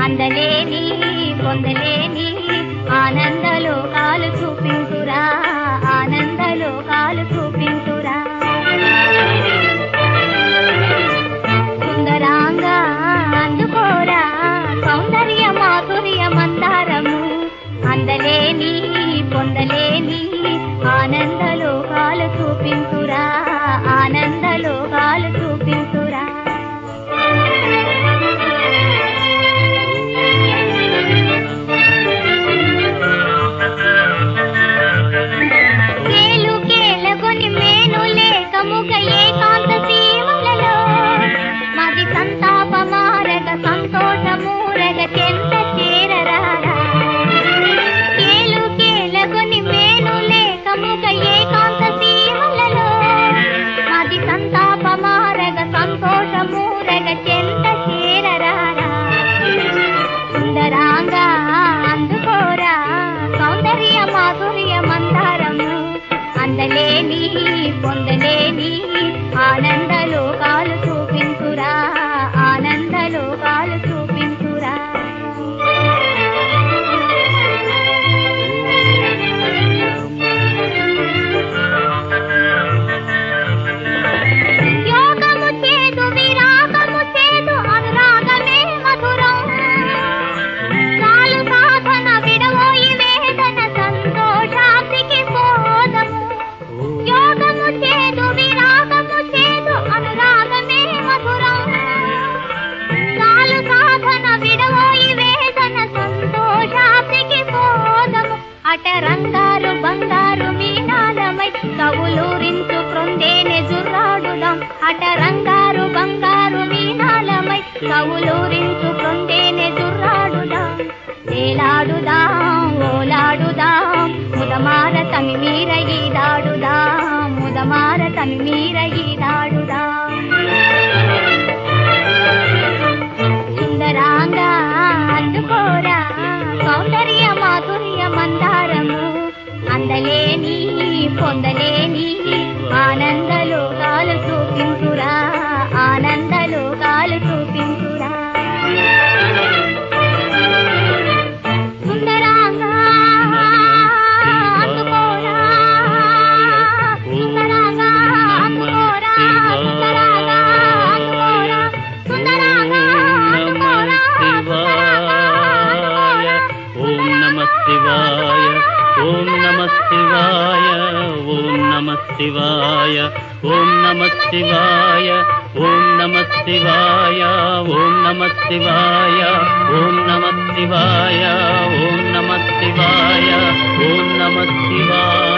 అందలేని పొందలేని ఆనందలోకాలు చూపించురా ఆనందలోకాలు చూపించురా సుందరాంగా అందుకోరా సౌందర్య మాధుర్య మందారము అందలేని పొందలేని ఆనందలోకాలు చూపించురా ఆనందలోకాలు చూపించురా కేలు కేలగొని మేను లేక ముఖ ఏకాంత సీమలలో మది సంతాప మారగ సంతోష మూరగ చెంత చేరరారా కేలు కేలగొని మేను లేక ముఖ ఏకాంత సీమలలో మది సంతాప మారగ సంతోష మూరగ చెంత చేరరారా సుందరాంగా అందుకోరా సౌందర్య మాధుర్య మందారము అందలేని పొందలేని ఆనందలోకాలు చూపించురా ఆనందలోకాలు చూపించురా యోగము చేదు విరాగము చేదు అనురాగమే మధురం చాలు సాధన విడవోయి వేదన సంతోషానికి పోదము యోగము చేదు విరాగము చేదు అనురాగమే మధురం చాలు సాధన విడవోయి వేదన సంతోషానికి పోదము అట రంగారు బంగారు మీనాలమై కవులూరించు క్రొందేనే జుర్రాడుదాం అట రంగారు బంగారు మీనాలమై కవులూరించు క్రొందేనే జుర్రాడుదాం వేలాడుదాం ఓలాడుదాం ముదమార తమి మీర ఈదాడుదాం ముదమార తమి మీర ఈదాడుదాం సుందరాంగా అందుకోరా సౌందర్య మాధుర్య మందారము అందలేని పొందలేని ఆనందలోకాలు చూపించురా ఆనందలోకాలు చూపించురా సుందరాంగా అందుకోరా సుందరాంగా అందుకోరా సుందరాంగా అందుకోరా సుందరాంగా అందుకోరా ఓం నమ శివాయ ఓం నమ శివాయ ఓం నమ శివాయ ఓం నమ శివాయ ఓం నమ శివాయ ఓం నమ శివాయ ఓం నమ శివాయ ఓం నమ శివాయ ఓం నమ శివాయ